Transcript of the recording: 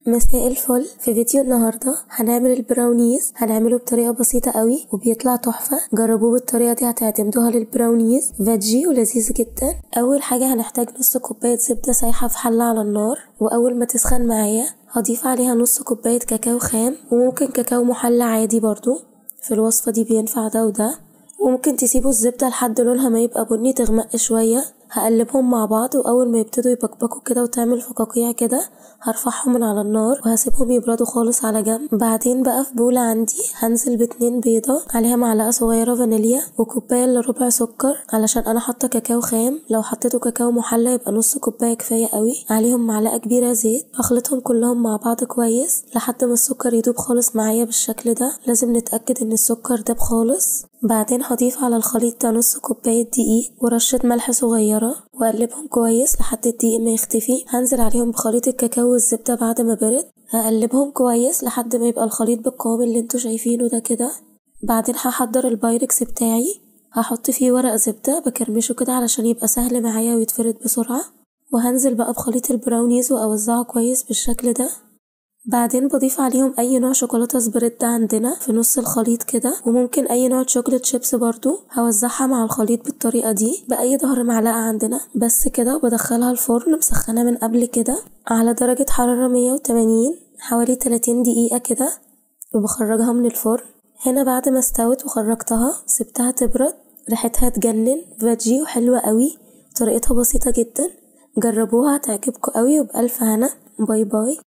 مساء الفل في فيديو النهاردة هنعمل البراونيز هنعمله بطريقة بسيطة قوي وبيطلع تحفة جربوه بالطريقة دي هتعتمدوها للبراونيز فيجي ولذيذ جدا أول حاجة هنحتاج نص كوباية زبدة سايحة في حلة على النار وأول ما تسخن معايا هضيف عليها نص كوباية كاكاو خام وممكن كاكاو محلى عادي برضو في الوصفة دي بينفع ده وده وممكن تسيبوا الزبدة لحد لونها ما يبقى بني تغمق شوية هقلبهم مع بعض واول ما يبتدوا يبقبقوا كده وتعمل فقاقيع كده هرفعهم من على النار وهسيبهم يبردوا خالص على جنب بعدين بقى في بولة عندي هنزل باتنين بيضة عليها معلقة صغيرة فانيليا وكوباية الا ربع سكر علشان انا حاطة كاكاو خام لو حطيتوا كاكاو محلى يبقى نص كوباية كفاية قوي عليهم معلقة كبيرة زيت هخلطهم كلهم مع بعض كويس لحد ما السكر يدوب خالص معايا بالشكل ده لازم نتأكد ان السكر داب خالص بعدين هضيف على الخليط ده نص كوباية دقيق ورشة ملح صغيرة واقلبهم كويس لحد الدقيق ما يختفي هنزل عليهم بخليط الكاكاو والزبدة بعد ما برد هقلبهم كويس لحد ما يبقى الخليط بالقوام اللي انتوا شايفينه ده كده بعدين هحضر البايركس بتاعي هحط فيه ورق زبدة بكرمشه كده علشان يبقى سهل معايا ويتفرد بسرعة وهنزل بقى بخليط البراونيز واوزعه كويس بالشكل ده بعدين بضيف عليهم اي نوع شوكولاتة سبريد عندنا في نص الخليط كده وممكن اي نوع شوكولات شيبس برضو هوزعها مع الخليط بالطريقة دي باي ظهر معلقة عندنا بس كده وبدخلها الفرن مسخنة من قبل كده على درجة حرارة مية وتمانين حوالي تلاتين دقيقة كده وبخرجها من الفرن هنا بعد ما استوت وخرجتها سبتها تبرد ريحتها تجنن فيجي وحلوة قوي طريقتها بسيطة جدا جربوها هتعجبكم قوي وبألف هنا باي باي